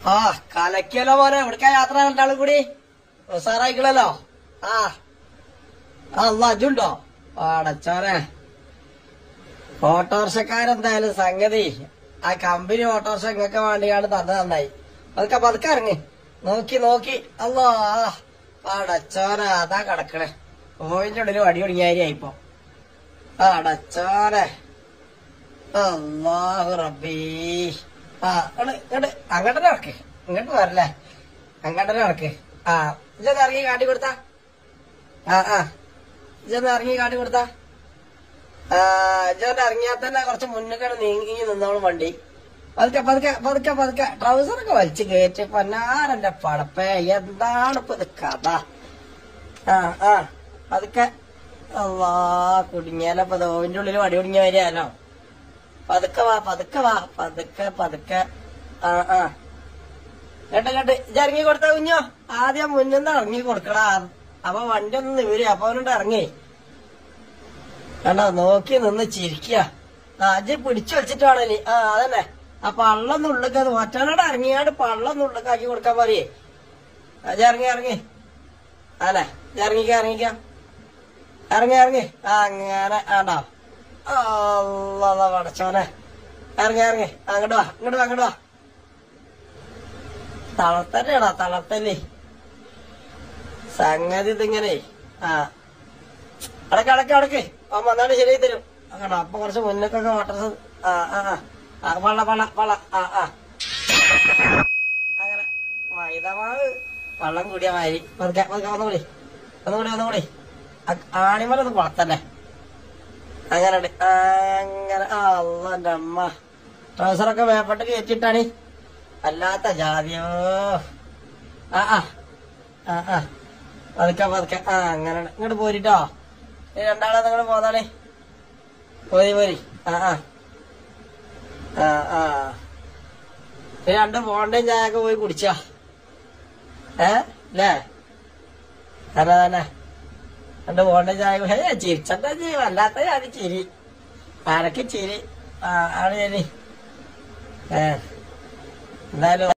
ആ കലക്കിയല്ലോ മോനെ എവിടക്കാ യാത്ര രണ്ടാളും കൂടി ഉസാറായിക്കളല്ലോ ആ അല്ല അജുണ്ടോ അടച്ചോനെ ഓട്ടോറിക്ഷക്കാരെന്തായാലും സംഗതി ആ കമ്പനി ഓട്ടോറിക്ഷ ഇങ്ങക്ക് വേണ്ടിയാണ് തന്നത് നന്നായി പതുക്കെ പതുക്കെ ഇറങ്ങി നോക്കി നോക്കി അല്ലോ അടച്ചോന അതാ കിടക്കണേ ഓയിന്റെ ഉള്ളിൽ വടി ഒടിഞ്ഞാരിയായി ഇപ്പൊ അടച്ചോനെ അല്ലാഹു റബ്ബീ ആ ഇങ്ങട് ഇങ്ങട് അങ്ങോട്ട് നടക്ക് ഇങ്ങോട്ട് വരല്ലേ അങ്ങോട്ട് നടക്ക് ആ ഇജൊന്ന് ഇറങ്ങി കാട്ടി കൊടുത്താ ആ ആ ഇജൊന്ന് ഇറങ്ങി കാട്ടി കൊടുത്താ ആ ഇജൊന്ന് ഇറങ്ങിയാൽ തന്നെ കുറച്ച് മുന്നിൽ നീങ്ങി നിന്നോളും വണ്ടി പതുക്കെ പതുക്കെ പതുക്കെ പതുക്കെ ട്രൗസറൊക്കെ വലിച്ചു കയറ്റി പൊന്നാരന്റെ പടപ്പേ എന്താണ് ഇപ്പൊ ഇത് കഥ ആ ആ പതുക്കെ അല്ലാ കുടുങ്ങിയാലോ ഓവിന്റെ ഉള്ളിൽ വടി കുടുങ്ങിയ വരികയല്ലോ പതുക്കെ വാ പതുക്കെ വാ പതുക്കെ പതുക്കെ ആ ആ കേട്ട് കേട്ട് ഇത് ഇറങ്ങി കൊടുത്ത കുഞ്ഞോ ആദ്യം മുന്നിന്ന് ഇറങ്ങി കൊടുക്കടാ അപ്പൊ വണ്ടി ഒന്ന് നിവരും അപ്പൊ അവനോട് ഇറങ്ങി കണ്ടോ നോക്കി നിന്ന് ചിരിക്കുക അജ് പിടിച്ചു വെച്ചിട്ട് വേണം ഇനി ആ അതന്നെ ആ പള്ളം നുള്ളുക്ക് അത് മറ്റവനോട് ഇറങ്ങിയാണ്ട് പള്ളം നുള്ളുക്കാക്കി കൊടുക്കാൻ പറയേ അജ് ഇറങ്ങി ഇറങ്ങി അല്ലേ ഇജ്ജ് ഇറങ്ങിക്ക ഇറങ്ങിക്ക ഇറങ്ങി ഇറങ്ങി ആ അങ്ങനെ ആണ്ടോ അല്ലാ പടച്ചോനെ ഇറങ്ങി ഇറങ്ങി അങ്ങോട്ട് വാ ഇങ്ങോട്ട് വാ അങ്ങോട്ട് വാ തളത്തന്നെയാടാ തളത്തല്ലേ സംഗതി ഇതിങ്ങനെ ആ അടക്ക് അടക്ക് അടക്ക് ആ വന്നാണ്ട് ശരിയായി തരും അങ്ങോട്ടോ അപ്പൊ കുറച്ച് മുന്നൊക്കെ വാട്ടർ ആ ആ ആ. ആ പള്ള പള്ള പള്ള ആ ആ അങ്ങനെ മൈദമാവ് വെള്ളം കൂടിയ മാതിരി പതുക്കെ പതുക്കെ ഒന്നുകൂടി ഒന്നുകൂടി ഒന്നുകൂടി ആണിമലൊന്ന് കുളത്തന്നെ അങ്ങനെ ഉണ്ട്. അങ്ങനെ ആ അള്ളന്റെ അമ്മ ട്രൗസറൊക്കെ വേപ്പട്ട് കയറ്റിട്ടാണ് അല്ലാത്ത ജാതിയോ ആ ആ ആ ആ പതുക്കെ പതുക്കെ ആ അങ്ങനെ ഉണ്ട്. ഇങ്ങോട്ട് പോരിട്ടോ ഈ രണ്ടാളെ നിങ്ങൾ പോന്നാളെ പോരി പോരി ആ ആ ആ ആ ഈ രണ്ട് ബോണ്ടയും ചായയൊക്കെ പോയി കുടിച്ചാ ഏ അല്ലേ തന്നെ തന്നെ രണ്ട് ബോണ്ടയും ചായ ഹേ ചിരിച്ചെന്താ ചെയ്യും അല്ലാത്ത അത് ചിരി ആരൊക്കെ ചിരി ആ ആണ് ശരി ഏ എന്തായാലും